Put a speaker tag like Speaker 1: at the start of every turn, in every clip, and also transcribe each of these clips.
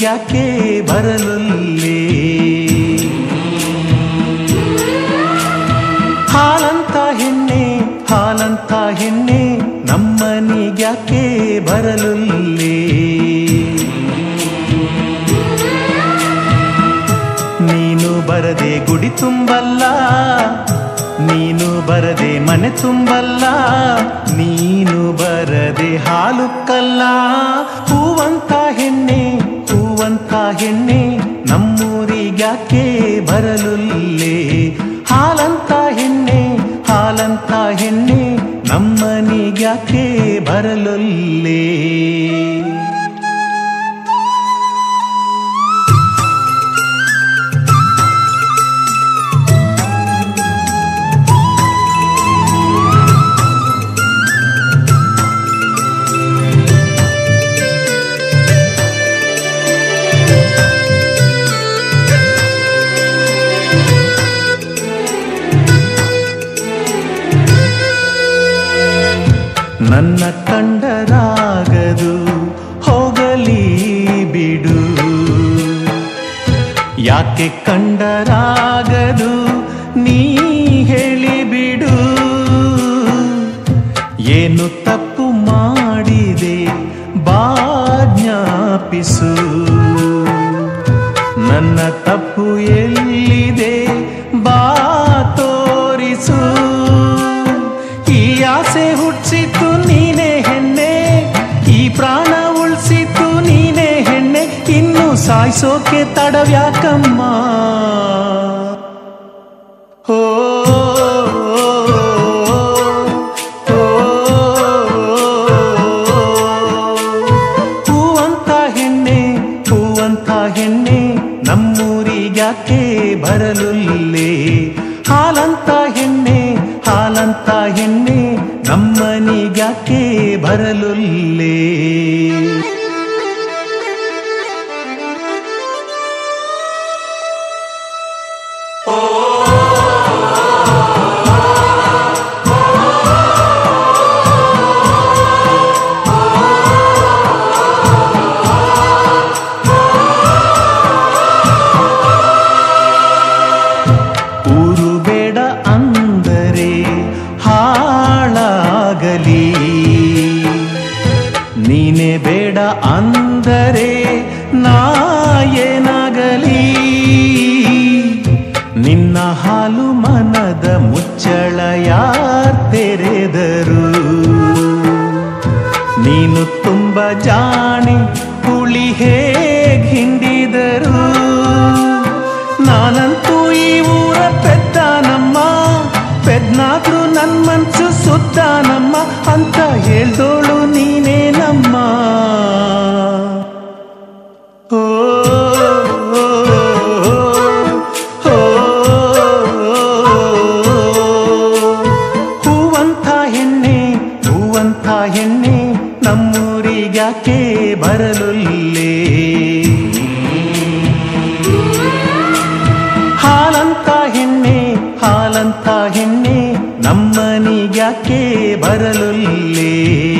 Speaker 1: ನಮ್ಮೂರಿಗ್ಯಾಕೆ ಬರಲುಲ್ಲೇ ಹಾಲಂತ ಹೆಣ್ಣೆ ಹಾಲಂತ ಹೆಣ್ಣೆ ನಮ್ಮನಿಗ್ಯಾಕೆ ಬರಲುಲ್ಲೇ ನೀನು ಬರದೆ ಗುಡಿ ತುಂಬಲ್ಲ ನೀನು ಬರದೆ ಮನೆ ತುಂಬಲ್ಲ ನೀನು ಬರದೆ ಹಾಲು ಕಲ್ಲ ಹೂವಂತ ಹೆಣ್ಣೆ ಹೂವಂತ ಹೆಣ್ಣೆ ನಮ್ಮೂರಿಗ್ಯಾಕೆ ಬರಲುಲ್ಲೇ ಹಾಲಂತ ಹೆಣ್ಣೆ ಹಾಲಂತ ಹೆಣ್ಣೆ ನಮ್ಮನಿಗ್ಯಾಕೆ ಬರಲುಲ್ಲೇ ನನ್ನ ಕಂಡರಾಗದು ಹೋಗಲಿ ಬಿಡು ಯಾಕೆ ಕಂಡರಾಗದು ನೀ ಹೇಳಿ ಬಿಡು ಏನು ತಪ್ಪು ಮಾಡಿದೆ ಬಾಜ್ಞಾಪಿಸು ನನ್ನ ತಪ್ಪು ಎಲ್ಲಿದೆ ಬಾ ತೋರಿಸು ಈ ಆಸೆ ಹುಟ್ಟಿಸಿತು ನೀನೇ ಹೆಣ್ಣೆ ಈ ಪ್ರಾಣ ಉಳಿಸಿತು ನೀನೇ ಹೆಣ್ಣೆ ಇನ್ನು ಸಾಯಿಸೋಕೆ ತಡವ್ಯಾಕಮ್ಮ ಓ ಹೂವಂತ ಹೆಣ್ಣೆ ಹೂವಂತ ಹೆಣ್ಣೆ ನಮ್ಮೂರಿಗ್ಯಾಕೆ ಬರಲುಲ್ಲೇ ಹಾಲಂತ ಹೆಣ್ಣೆ ಹಾಲಂತ ಹೆಣ್ಣೆ ನಮ್ಮನಿಗ್ಯಾಕೆ ಬರಲುಲ್ಲೇ ಊರು ಬೇಡ ಅಂದರೆ ಹಾಳಾಗಲಿ ನೀನೇ ಬೇಡ ಅಂದರೆ ನಾ ಏನಾಗಲಿ ನಿನ್ನ ಹಾಲು ಮನದ ಮುಚ್ಚಳ ಯಾರ್ ತೆರೆದರು ನೀನು ತುಂಬ ಜಾಣೆ ಹುಳಿ ಹೇಗ್ ಹಿಂಡಿದರು ನಾನಂತೂ ಈ ಊರ ಪೆದ್ದಾನಮ್ಮ ಪೆದ್ನಾದ್ರೂ ನನ್ ಮನ್ಸು ಸುದ್ದಾನಮ್ಮ ಅಂತ ಹೇಳ್ದೋಳು ನೀನೇ ನಮ್ಮ ಓ, ಓ, ಓ, ಹೂವಂತ ಹೆಣ್ಣೆ ಹೂವಂತ ಹೆಣ್ಣೆ ನಮ್ಮೂರಿಗ್ಯಾಕೆ ಬರಲುಲ್ಲೇ ಹಾಲಂತ ಹೆಣ್ಣೆ ಹಾಲಂತ ಹೆಣ್ಣೆ ನಮ್ಮನಿಗ್ಯಾಕೆ ಬರಲುಲ್ಲೇ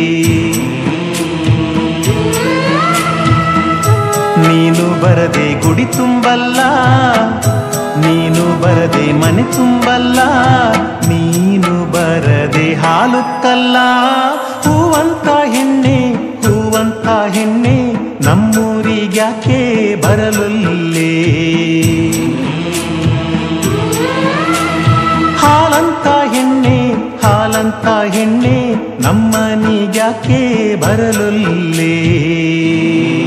Speaker 1: ನೀನು ಬರದೆ ಗುಡಿ ತುಂಬಲ್ಲ ನೀನು ಬರದೆ ಮನೆ ತುಂಬಲ್ಲ ನೀನು ಬರದೆ ಹಾಲು ಕಲ್ಲ ಹೂವಂತ ಹೆಣ್ಣೆ ಹೂವಂತ ಹೆಣ್ಣೆ ನಮ್ಮೂರಿಗ್ಯಾಕೆ ಬರಲುಲ್ಲೇ ಹಾಲಂತ ಹೆಣ್ಣೆ ಹಾಲಂತ ಹೆಣ್ಣೆ ನಮ್ಮನಿಗ್ಯಾಕೆ ಬರಲುಲ್ಲೇ